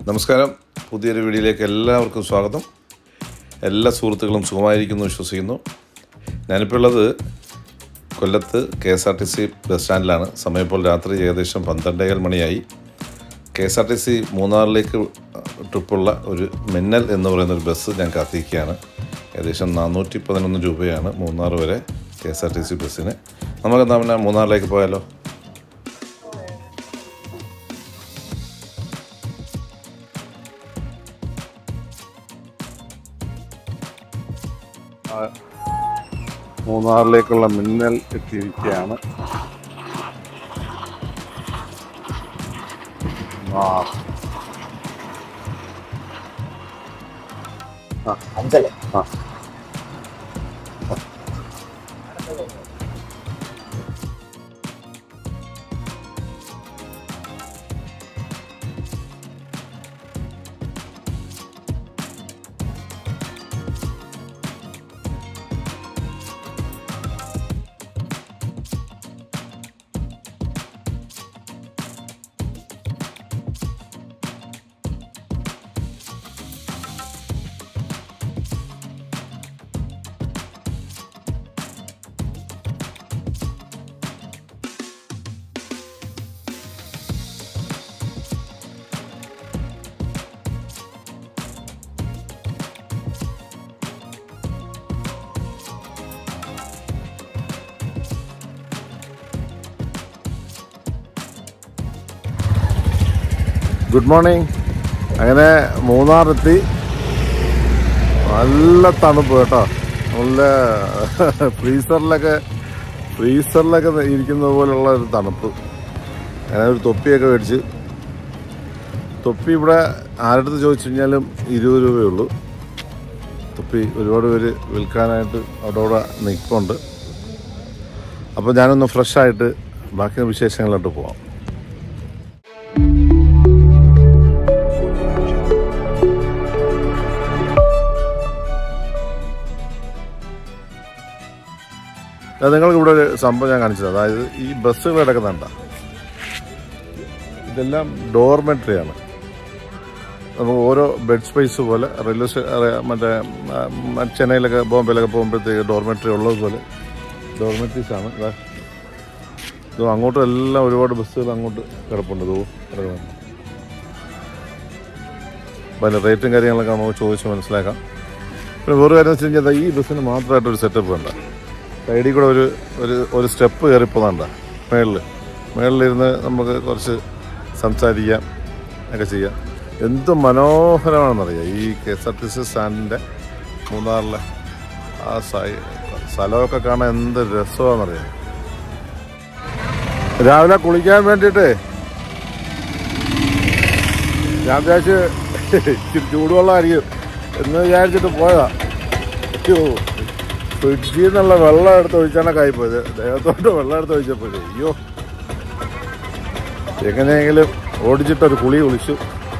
നമസ്കാരം പുതിയൊരു വീഡിയോയിലേക്ക് എല്ലാവർക്കും സ്വാഗതം എല്ലാ സുഹൃത്തുക്കളും സുഖമായിരിക്കുന്നു വിശ്വസിക്കുന്നു ഞാനിപ്പോൾ ഉള്ളത് കൊല്ലത്ത് K S R T C bus സ്റ്റാൻഡിലാണ് സമയം ഇപ്പോൾ രാത്രി ഏകദേശം പന്ത്രണ്ടേകാൽ മണിയായി K S R T C മൂന്നാറിലേക്ക് ട്രിപ്പുള്ള ഒരു മിന്നൽ എന്ന് പറയുന്ന ഒരു ബസ് ഞാൻ കാത്തിരിക്കുകയാണ് ഏകദേശം നാനൂറ്റി പതിനൊന്ന് രൂപയാണ് മൂന്നാർ വരെ K S R T C ബസ്സിന് നമുക്ക് എന്നാൽ പിന്നെ മൂന്നാറിലേക്ക് പോയാലോ മൂന്നാറിലേക്കുള്ള മിന്നൽ എത്തിയിരിക്കുകയാണ് ആ. ആ, അഞ്ചല്ലേ ആ. ഗുഡ് മോർണിംഗ് അങ്ങനെ മൂന്നാറെത്തി നല്ല തണുപ്പ് കേട്ടോ നല്ല ഫ്രീസറിലൊക്കെ ഫ്രീസറിലൊക്കെ ഇരിക്കുന്ന പോലുള്ള ഒരു തണുപ്പ് അങ്ങനെ ഒരു തൊപ്പിയൊക്കെ മേടിച്ച് തൊപ്പി ഇവിടെ ആരടുത്ത് ചോദിച്ചു കഴിഞ്ഞാലും ഇരുപത് രൂപയേ ഉള്ളൂ തൊപ്പി ഒരുപാട് പേര് വിൽക്കാനായിട്ട് അവിടെ അവിടെ നിൽപ്പുണ്ട് അപ്പോൾ ഞാനൊന്ന് ഫ്രഷായിട്ട് ബാക്കി വിശേഷങ്ങളിലോട്ട് പോവാം അത് നിങ്ങൾക്ക് ഇവിടെ ഒരു സംഭവം ഞാൻ കാണിച്ചത് അതായത് ഈ ബസ്സുകൾ കിടക്കുന്നുണ്ട ഇതെല്ലാം ഡോർമെട്രി ആണ് നമുക്ക് ഓരോ ബെഡ് സ്പേസ് പോലെ റെയിൽവേ സ്റ്റേ മറ്റേ ആ, മ- ചെന്നൈയിലൊക്കെ ബോംബെയിലൊക്കെ പോകുമ്പോഴത്തേക്ക് ഡോർമെട്രി ഉള്ളതുപോലെ ഡോർമെട്രീസ് ആണ് ദാ. ഇത് അങ്ങോട്ടും എല്ലാം ഒരുപാട് ബസ്സുകൾ അങ്ങോട്ട് കിടപ്പുണ്ട് ഇതോ കിടക്കുന്നുണ്ട് അപ്പോൾ അതിൻ്റെ റേറ്റും കാര്യങ്ങളൊക്കെ നമുക്ക് ചോദിച്ച് മനസ്സിലാക്കാം പിന്നെ വേറെ കാര്യം വെച്ച് കഴിഞ്ഞാൽ ദാ ഈ ബസ്സിന് മാത്രമായിട്ടൊരു സെറ്റപ്പ് ഉണ്ട് സൈഡിൽ കൂടെ ഒരു ഒരു ഒരു സ്റ്റെപ്പ് കയറിപ്പോതാണ്ട മേളിൽ മേളിലിരുന്ന് നമുക്ക് കുറച്ച് സംസാരിക്കാം ഒക്കെ ചെയ്യാം എന്ത് മനോഹരമാണെന്നറിയാം ഈ K S R T C സ്റ്റാൻഡിൻ്റെ മൂന്നാറിലെ ആ സൈ സ്ഥലമൊക്കെ കാണാൻ എന്ത് രസമാണെന്നറിയാം രാവിലെ കുളിക്കാൻ വേണ്ടിയിട്ട് ഞാൻ വിചാരിച്ച് ഇച്ചിരി ചൂടുവെള്ളമായിരിക്കും എന്ന് വിചാരിച്ചിട്ട് പോയതാ അയ്യോ ഫ്രിഡ്ജിൽ നിന്നുള്ള വെള്ളം എടുത്ത് ഒഴിച്ചാണ് പോയത് ദേഹത്തോട്ട് വെള്ളം എടുത്ത് ഒഴിച്ചപ്പോഴേ അയ്യോ എങ്ങനെയെങ്കിലും ഓടിച്ചിട്ടൊരു കുളി കുളിച്ചു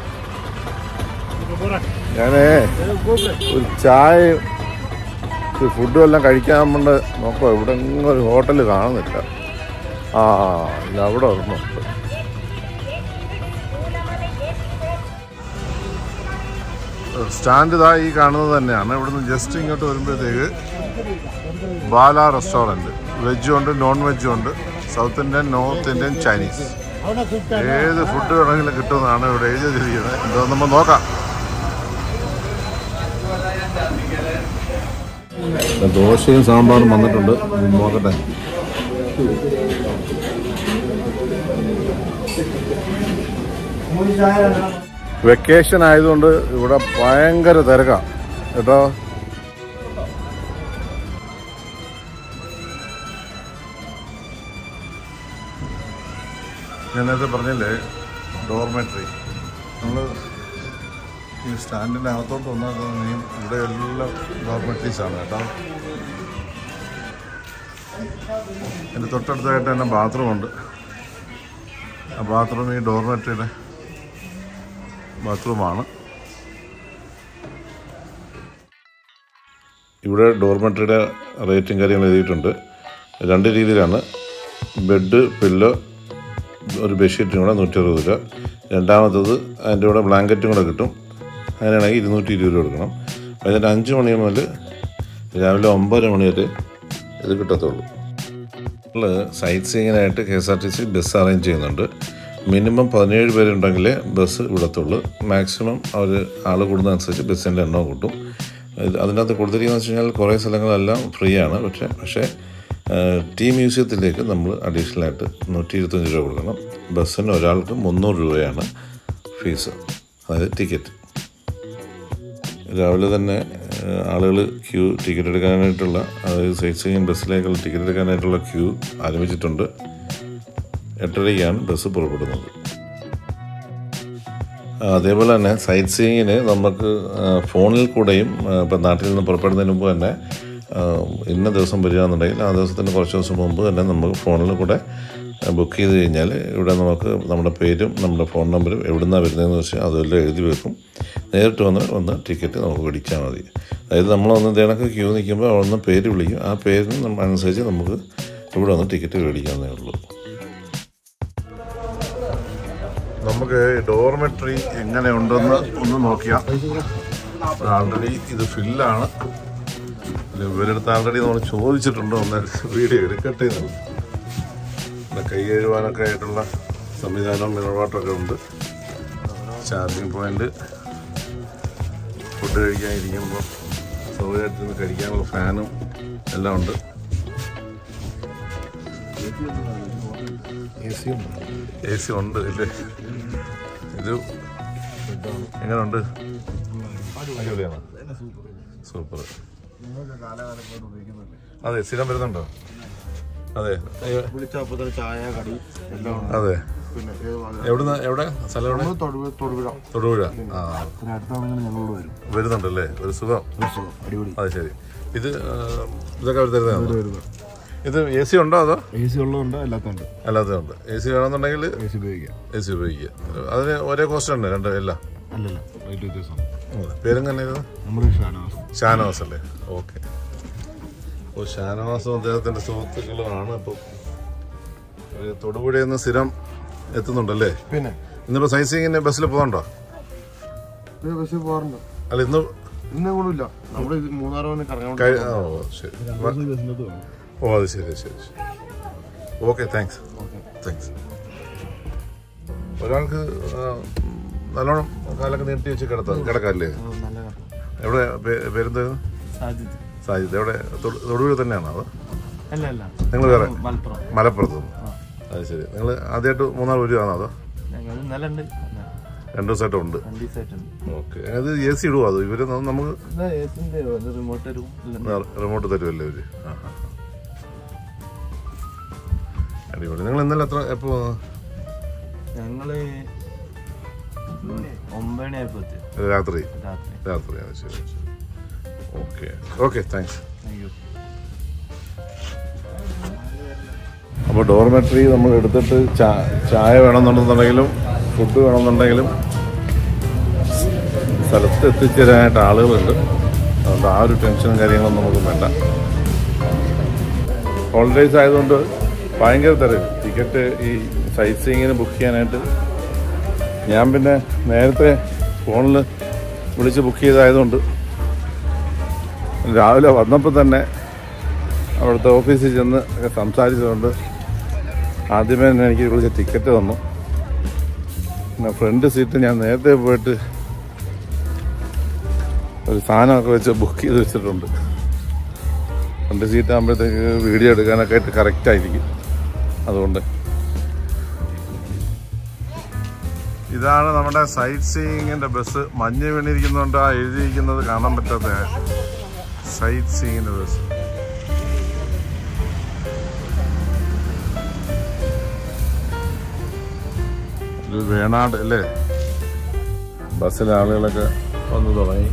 ഞാനേ ഒരു ചായ ഒരു ഫുഡും എല്ലാം കഴിക്കാൻ കൊണ്ട് നോക്കാം ഇവിടെ എങ്ങും ഒരു ഹോട്ടൽ കാണുന്നില്ല ആ ഇത് അവിടെ ഒരെണ്ണമുണ്ട് സ്റ്റാൻഡ് ഇതാ ഈ കാണുന്നത് തന്നെയാണ് ഇവിടുന്ന് ജസ്റ്റ് ഇങ്ങോട്ട് വരുമ്പോഴത്തേക്ക് ബാല റെസ്റ്റോറൻറ്റ് വെജും ഉണ്ട് നോൺ വെജും ഉണ്ട് south Indian north Indian Chinese ഏത് ഫുഡ് വേണമെങ്കിലും കിട്ടുമെന്നാണ് ഇവിടെ എഴുതി വെച്ചിരിക്കുന്നത് എന്തോ നമ്മൾ നോക്കാം ദോശയും സാമ്പാറും വന്നിട്ടുണ്ട് നോക്കട്ടെ വെക്കേഷൻ ആയതുകൊണ്ട് ഇവിടെ ഭയങ്കര തിരക്കാണ് കേട്ടോ ഞാൻ നേരത്തെ പറഞ്ഞില്ലേ ഡോർമെട്രി നമ്മൾ ഈ സ്റ്റാൻഡിൻ്റെ അകത്തോട്ട് വന്നാൽ തോന്നിയും ഇവിടെ എല്ലാം ഡോർമെട്രീസാണ് കേട്ടോ എൻ്റെ തൊട്ടടുത്തായിട്ട് തന്നെ ബാത്റൂമുണ്ട് ആ ബാത്റൂം ഈ ഡോർമെട്രിയുടെ ബാത്റൂമാണ് ഇവിടെ ഡോർമെട്രിയുടെ റേറ്റും കാര്യങ്ങളും എഴുതിയിട്ടുണ്ട് രണ്ട് രീതിയിലാണ് ബെഡ് പില്ലോ ഒരു ബെഡ്ഷീറ്റിനും കൂടെ നൂറ്റി അറുപത് രൂപ രണ്ടാമത്തത് അതിൻ്റെ കൂടെ ബ്ലാങ്കറ്റും കൂടെ കിട്ടും അതിനാണെങ്കിൽ ഇരുന്നൂറ്റി ഇരുപത് രൂപ കൊടുക്കണം വൈകുന്നേരം അഞ്ച് മണി മുതൽ രാവിലെ ഒമ്പതര മണി വരെ ഇത് കിട്ടത്തുള്ളൂ നമ്മൾ സൈറ്റ് സീയിങ്ങിനായിട്ട് K S R T C bus arrange ചെയ്യുന്നുണ്ട് മിനിമം പതിനേഴ് പേരുണ്ടെങ്കിലേ ബസ് വിടത്തുള്ളൂ മാക്സിമം അവർ ആൾ കൂടുന്നതനുസരിച്ച് ബസ്സിൻ്റെ എണ്ണം കൂട്ടും ഇത് അതിനകത്ത് കൊടുത്തിരിക്കുന്നത് വെച്ച് കഴിഞ്ഞാൽ കുറേ സ്ഥലങ്ങളെല്ലാം ഫ്രീ ആണ് പക്ഷേ പക്ഷേ ടീ മ്യൂസിയത്തിലേക്ക് നമ്മൾ അഡീഷണൽ ആയിട്ട് നൂറ്റി ഇരുപത്തഞ്ച് രൂപ കൊടുക്കണം ബസ്സിന് ഒരാൾക്ക് മുന്നൂറ് രൂപയാണ് ഫീസ് അതായത് ടിക്കറ്റ് രാവിലെ തന്നെ ആളുകൾ ക്യൂ ടിക്കറ്റ് എടുക്കാനായിട്ടുള്ള അതായത് സൈറ്റ് സീയിങ് ബസ്സിലേക്കുള്ള ടിക്കറ്റ് എടുക്കാനായിട്ടുള്ള ക്യൂ ആരംഭിച്ചിട്ടുണ്ട് എട്ടരയ്ക്കാണ് ബസ് പുറപ്പെടുന്നത് ആ, അതേപോലെ തന്നെ സൈറ്റ് സീയിങ്ങിന് നമുക്ക് ആ, ഫോണിൽ കൂടെയും ആ, ഇപ്പം നാട്ടിൽ നിന്ന് പുറപ്പെടുന്നതിന് മുമ്പ് തന്നെ ആ, ഇന്ന ദിവസം വരികയാണെന്നുണ്ടെങ്കിൽ ആ ദിവസത്തിന് കുറച്ച് ദിവസം മുമ്പ് തന്നെ നമുക്ക് ഫോണിൽ കൂടെ ബുക്ക് ചെയ്ത് കഴിഞ്ഞാൽ ഇവിടെ നമുക്ക് നമ്മുടെ പേരും നമ്മുടെ ഫോൺ നമ്പറും എവിടുന്നാണ് വരുന്നതെന്ന് വെച്ചാൽ അതെല്ലാം എഴുതി വെക്കും നേരിട്ട് വന്ന് വന്ന് ടിക്കറ്റ് നമുക്ക് പിടിച്ചാൽ മതി അതായത് നമ്മളൊന്ന് ഇതേണക്ക് ക്യൂ നിൽക്കുമ്പോൾ അവിടെ നിന്ന് പേര് വിളിക്കും ആ പേരിന് നമ്മ- അനുസരിച്ച് നമുക്ക് ഇവിടെ വന്ന് ടിക്കറ്റ് മേടിക്കാവുന്നേ ഉള്ളൂ നമുക്ക് ഡോർമെട്രി എങ്ങനെ ഉണ്ടെന്ന് ഒന്ന് നോക്കിയാൽ ആൾറെഡി ഇത് ഫില്ലാണ് ഇവരെടുത്ത് ആൾറെഡി നമ്മൾ ചോദിച്ചിട്ടുണ്ട് ഒന്ന് വീഡിയോ എടുക്കട്ടെ എന്ന് പിന്നെ കൈ കഴുകാനൊക്കെ ആയിട്ടുള്ള സംവിധാനം മിനറൽ വാട്ടറൊക്കെ ഉണ്ട് ചാർജിങ് പോയിന്റ് ഫുഡ് കഴിക്കാൻ ഇരിക്കുമ്പോൾ സൗകര്യമായിട്ടിരുന്ന് കഴിക്കാനുള്ള ഫാനും എല്ലാം ഉണ്ട് എ സി ഉണ്ട് ഇല്ലേ ഇത് എങ്ങനെയുണ്ട് അടിപൊളിയാണ് സൂപ്പർ അതെ സ്ഥിരം വരുന്നുണ്ടോ അതെ അയ്യോ, വിളിച്ചപ്പോ തന്നെ ചായ കടി എല്ലാം ഉണ്ട് അതെ പിന്നെ ഏത് ഭാഗം? എവിടുന്ന് എവിടെ സ്ഥലം എവിടെ നമ്മള് തൊടുപുഴ തൊടുപുഴ തൊടുപുഴ ആ പിന്നെ അടുത്താണെങ്കിൽ ഞങ്ങളോട് വരും വരുന്നുണ്ടല്ലേ ഒരു സുഖം ഒരു സുഖം, അടിപൊളി അത് ശരി ഇത് ആ, ഇതൊക്കെ അവർ തരുന്നതാണ് വരുന്നത് ഇത് എ സി ഉണ്ടോ അതോ എ സി ഉള്ളതുണ്ട് അല്ലാത്തതുണ്ട് അല്ലാത്തതുണ്ട് എ സി വേണമെന്നുണ്ടെങ്കിൽ എ സി ഉപയോഗിക്കാം എ സി ഉപയോഗിക്കുക അതിന് ഒരേ കോസ്റ്റ് ഉണ്ട് രണ്ട് എല്ലാം അല്ലല്ല റേറ്റ് വ്യത്യാസം പേരും തന്നെയായിരുന്നു നമ്മുടെ ഷാനവാസ് ഷാനവാസ് അല്ലേ ഓക്കെ അപ്പോൾ ഷാനവാസും അദ്ദേഹത്തിൻ്റെ സുഹൃത്തുക്കളുമാണ് അപ്പോൾ ഒരു തൊടുപുഴയിൽ നിന്ന് സ്ഥിരം എത്തുന്നുണ്ടല്ലേ പിന്നെ ഇന്നിപ്പോൾ സൈറ്റ് സീയിങ്ങിന് ബസ്സിൽ പോകുന്നുണ്ടോ ഇത് ബസ്സിൽ പോകാറുണ്ട് അല്ല ഇന്ന് ഇന്നും കൂടെ ഇല്ല നമ്മുടെ ഇത് മൂന്നാറ് വന്ന് കറങ്ങാൻ വേണ്ടി കഴി- ആ, ഓ ശരി ബസ്സിനകത്ത് വേണം ഓ അത് ശരി ശരി ശരി ഓക്കെ താങ്ക്സ് താങ്ക്സ് ഒരാൾക്ക് ആ, നല്ലോണം കാലൊക്കെ നീട്ടി വെച്ച് കിടത്താം കിടക്കാല്ലേ നല്ല കറക്കം എവിടെ പേ- പേരെന്തായിരുന്നു സാധ്യത സാജിദ് എവിടെ തൊടു- തൊടുപുഴ തന്നെയാണോ അത് അല്ല അല്ല നിങ്ങൾ വേറെ മലപ്പുറം മലപ്പുറത്ത് നിന്ന് അത് ശരി നിങ്ങൾ ആദ്യമായിട്ട് മൂന്നാർ വരുവാണോ അതോ ഞങ്ങൾ ഇന്നലെ ഉണ്ട് രണ്ട് ദിവസമായിട്ട് ഉണ്ട് രണ്ട് ദിവസമായിട്ടുണ്ട് ഓക്കെ അത് എ സി ഇടുവോ അത് ഇവര് ന- നമുക്ക് എ സിന്റെ റിമോട്ട് തരും റിമോട്ട് തരുമല്ലേ ഇവര് ആ, ആ, ആ. അടിപൊളി നിങ്ങൾ ഇന്നലെ എത്ര എപ്പോ ഞങ്ങള് ഒമ്പണി ആയപ്പോ എത്തി രാത്രി രാത്രി രാത്രി ആ, ശരി ശരി okay okay thanks thank you അപ്പോൾ ഡോർമെട്രി നമ്മൾ എടുത്തിട്ട് ചാ- ചായ വേണമെന്നുണ്ടെന്നുണ്ടെങ്കിലും ഫുഡ് വേണമെന്നുണ്ടെങ്കിലും സ്ഥലത്ത് എത്തിച്ചേരാനായിട്ട് ആളുകളുണ്ട് അതുകൊണ്ട് ആ ഒരു ടെൻഷനും കാര്യങ്ങളൊന്നും നമുക്ക് വേണ്ട ഹോളിഡേയ്സ് ആയതുകൊണ്ട് ഭയങ്കര തിരക്ക് ടിക്കറ്റ് ഈ സൈറ്റ് സീയിങ്ങിന് ബുക്ക് ചെയ്യാനായിട്ട് ഞാൻ പിന്നെ നേരത്തെ ഫോണിൽ വിളിച്ച് ബുക്ക് ചെയ്തായതുകൊണ്ട് രാവിലെ വന്നപ്പോൾ തന്നെ അവിടുത്തെ ഓഫീസിൽ ചെന്ന് ഒക്കെ സംസാരിച്ചതുകൊണ്ട് ആദ്യമേ തന്നെ എനിക്ക് വിളിച്ച ടിക്കറ്റ് തന്നു പിന്നെ ഫ്രണ്ട് സീറ്റ് ഞാൻ നേരത്തെ പോയിട്ട് ഒരു സാധനമൊക്കെ വെച്ച് ബുക്ക് ചെയ്ത് വെച്ചിട്ടുണ്ട് ഫ്രണ്ട് സീറ്റ് ആകുമ്പോഴത്തേക്ക് വീഡിയോ എടുക്കാനൊക്കെ ആയിട്ട് കറക്റ്റ് ആയിരിക്കും അതുകൊണ്ട് ഇതാണ് നമ്മുടെ സൈറ്റ് സീയിങ്ങിന്റെ ബസ് മഞ്ഞ് വീണിരിക്കുന്നതുകൊണ്ട് ആ എഴുതിയിരിക്കുന്നത് കാണാൻ പറ്റാത്ത സൈറ്റ് സീയിങ്ങിന്റെ ബസ് ഒരു വേണാട് അല്ലേ ബസ്സിലെ ആളുകളൊക്കെ വന്നു തുടങ്ങി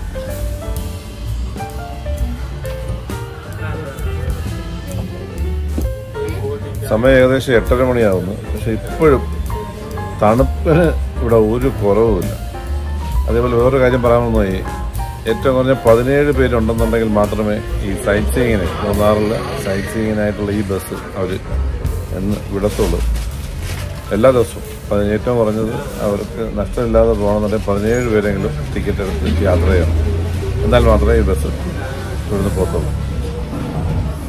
സമയം ഏകദേശം എട്ടര മണിയാവുന്നു പക്ഷെ ഇപ്പോഴും തണുപ്പിന് ഇവിടെ ഒരു കുറവുമില്ല അതേപോലെ വേറൊരു കാര്യം പറയാമെന്ന് പോയി ഏറ്റവും കുറഞ്ഞ പതിനേഴ് പേരുണ്ടെന്നുണ്ടെങ്കിൽ മാത്രമേ ഈ സൈറ്റ് സീയിങ്ങിന് മൂന്നാറിൽ സൈറ്റ് സീയിങ്ങിനായിട്ടുള്ള ഈ ബസ് അവർ എന്ന് വിടത്തുള്ളൂ എല്ലാ ദിവസവും പതി- ഏറ്റവും കുറഞ്ഞത് അവർക്ക് നഷ്ടമില്ലാതെ പോകണമെന്നുണ്ടെങ്കിൽ പതിനേഴ് പേരെങ്കിലും ടിക്കറ്റ് എടുത്ത് യാത്ര ചെയ്യണം എന്നാൽ മാത്രമേ ഈ ബസ് ഇവിടുന്ന് പോകത്തുള്ളൂ